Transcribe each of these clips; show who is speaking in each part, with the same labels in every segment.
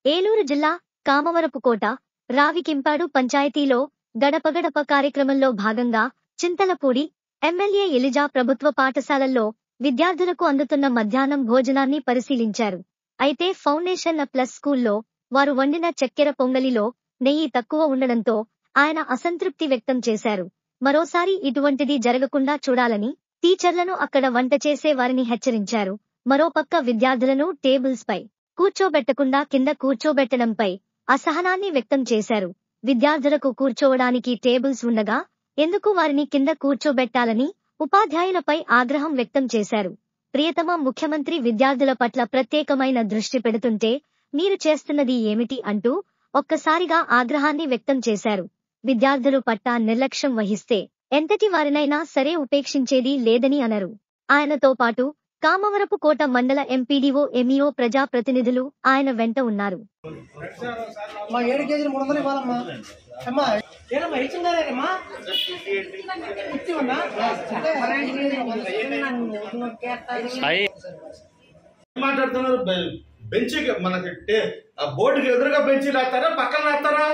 Speaker 1: ఏలూరు జిల్లా కామవరపుకోట రావికింపాడు పంచాయతీలో గడప గడప కార్యక్రమంలో భాగంగా చింతలపూడి ఎమ్మెల్యే ఎలిజా ప్రభుత్వ పాఠశాలల్లో విద్యార్థులకు అందుతున్న మధ్యాహ్నం భోజనాన్ని పరిశీలించారు అయితే ఫౌండేషన్ ప్లస్ స్కూల్లో వారు వండిన చక్కెర పొంగలిలో నెయ్యి తక్కువ ఉండడంతో ఆయన అసంతృప్తి వ్యక్తం చేశారు మరోసారి ఇటువంటిది జరగకుండా చూడాలని టీచర్లను అక్కడ వంట చేసే వారిని హెచ్చరించారు మరోపక్క విద్యార్థులను టేబుల్స్ పై కూర్చోబెట్టకుండా కింద కూర్చోబెట్టడంపై అసహనాన్ని వ్యక్తం చేశారు విద్యార్థులకు కూర్చోవడానికి టేబుల్స్ ఉండగా ఎందుకు వారిని కింద కూర్చోబెట్టాలని ఉపాధ్యాయులపై ఆగ్రహం వ్యక్తం చేశారు ప్రియతమ ముఖ్యమంత్రి విద్యార్థుల పట్ల ప్రత్యేకమైన దృష్టి పెడుతుంటే మీరు చేస్తున్నది ఏమిటి అంటూ ఒక్కసారిగా ఆగ్రహాన్ని వ్యక్తం చేశారు విద్యార్థులు పట్ల నిర్లక్ష్యం వహిస్తే ఎంతటి వారినైనా సరే ఉపేక్షించేది లేదని అన్నారు ఆయనతో పాటు కామవరపు కోట మండల ఎంపీడీఓ ఎంఈఓ ప్రజా ప్రతినిధులు ఆయన వెంట ఉన్నారు
Speaker 2: మా ఏడు కేజీలు మూడు వందలు ఇవ్వాలమ్మా అమ్మా ఏనమ్మా ఇచ్చిందారేమ్మా ఇచ్చి ఉన్నా అంటే పన్నెండు కేజీలు
Speaker 3: మాట్లాడుతున్నారు బె- బెంచికి మనకి టే- ఆ బోర్డుకి ఎదురుగా బెంచీలు వేస్తారా పక్కన వేస్తారా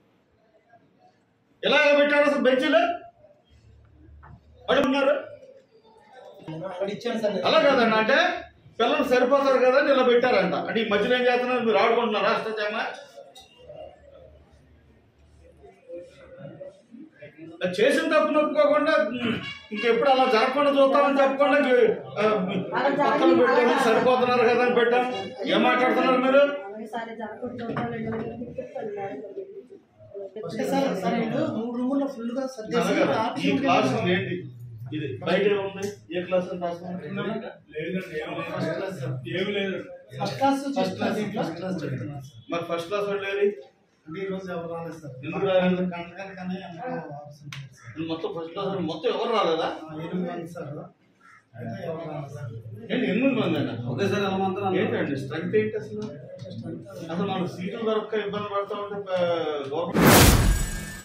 Speaker 3: ఎలాగ పెట్టారు అసలు బెంచీలు అడుగున్నారు
Speaker 2: అక్కడ ఇచ్చాను సార్ నేను.
Speaker 3: అలా కదండి అంటే పిల్లలు సరిపోతారు కదా అని ఇలా పెట్టారంట అంటే ఈ మధ్యలో ఏం చేస్తున్నారు మీరు ఆడుకుంటున్నారు రాష్ట్రజామ చేసిన తప్పు నొప్పుకోకుండా ఉమ్, ఇంకెప్పుడు అలా జరగకుండా చూస్తామని చెప్పకుండా ఆ, పక్కన పెట్టాము సరిపోతున్నారు కదా అని పెట్టాం ఏం మాట్లాడుతున్నారు మీరు
Speaker 2: అంటే సార్ సార్ వీళ్ళు మూడు రూముల్లో ఫుల్ గా సర్దేసి
Speaker 3: అలాగా ఈ
Speaker 2: ఆఫీస్
Speaker 3: క్లాస్ ఏంటి ఇది బయట ఏముంది ఏ క్లాస్ అని రాస్తుంది ఏమి లేదు
Speaker 2: first class
Speaker 3: first class
Speaker 2: first class చెప్తున్నారు సార్.
Speaker 3: మరి ఫస్ట్ క్లాస్ వాళ్ళు లేరు
Speaker 2: అంటే ఈ రోజు ఎవరు రాలేదు సార్
Speaker 3: ఎందుకు రాలేదు?
Speaker 2: గంటకనకనే అందరూ absent ఉన్నారు సార్.
Speaker 3: నువ్వు మొత్తం ఫస్ట్ క్లాస్ వాళ్ళు మొత్తం ఎవరు రాలేదా
Speaker 2: ఆ, ఎనిమిది మంది సార్ అయితే ఎవరు రాలేదు సార్
Speaker 3: ఏంటి ఎనిమిది మంది అన్న
Speaker 4: ఒకేసారి వెళ్ళమంటారా
Speaker 3: ఏంటండి స్ట్రెంత్ ఏంటి అసలు అసలు మనకు సీట్లు దొరక్క ఇబ్బంది పడతా ఉంటే గవర్నమెంట్